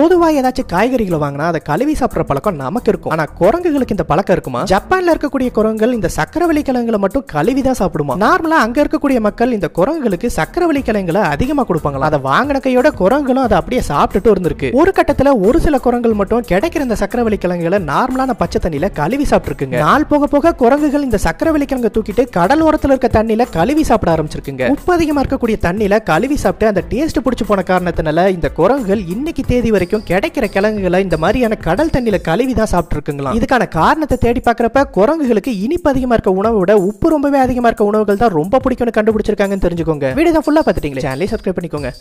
பொதுவா ஏதாச்சும் காய்கறிகளை வாங்கினா அதை கழுவி சாப்பிடுற பழக்கம் நமக்கு இருக்கும் ஆனா குரங்குகளுக்கு இந்த பழக்கம் இருக்குமா ஜப்பான்ல இருக்கக்கூடிய குரங்குகள் இந்த சக்கரவள்ளி கிழங்குகளை மட்டும் கழுவி தான் சாப்பிடுமா நார்மலா அங்க இருக்கக்கூடிய மக்கள் இந்த குரங்குகளுக்கு சக்கரவள்ளி கிழங்குகளை அதிகமா கொடுப்பாங்களா அதை வாங்கின கையோட குரங்குகளும் அதை அப்படியே சாப்பிட்டுட்டு இருந்திருக்கு ஒரு கட்டத்துல ஒரு சில குரங்குகள் மட்டும் கிடைக்கிற இந்த சக்கரவள்ளி கிழங்குகளை நார்மலான பச்சை தண்ணியில கழுவி சாப்பிட்டுருக்குங்க நாள் போக போக குரங்குகள் இந்த சக்கரவள்ளி கிழங்கு தூக்கிட்டு கடல் ஓரத்துல இருக்க தண்ணியில கழுவி சாப்பிட ஆரம்பிச்சிருக்குங்க உப்பு அதிகமா இருக்கக்கூடிய தண்ணியில கழுவி சாப்பிட்டு அந்த டேஸ்ட் பிடிச்சு போன காரணத்தினால இந்த குரங்குகள் இன்னைக்கு தேதி வரைக்கும் கிடைக்கிற கிழங்குகளை இந்த மாதிரியான கடல் தண்ணியில கழுவி தான் சாப்பிட்டு இருக்குங்களா இதுக்கான காரணத்தை தேடி பார்க்கறப்ப குரங்குகளுக்கு இனிப்பு அதிகமா இருக்க உணவை விட உப்பு ரொம்பவே அதிகமா இருக்க உணவுகள் தான் ரொம்ப பிடிக்கும்னு கண்டுபிடிச்சிருக்காங்கன்னு தெரிஞ்சுக்கோங்க வீடியோ தான் ஃபுல்லா பார்த்துட்டீங்களே சேனலை சப்ஸ்கிரைப் பண்ணிக்கோங்க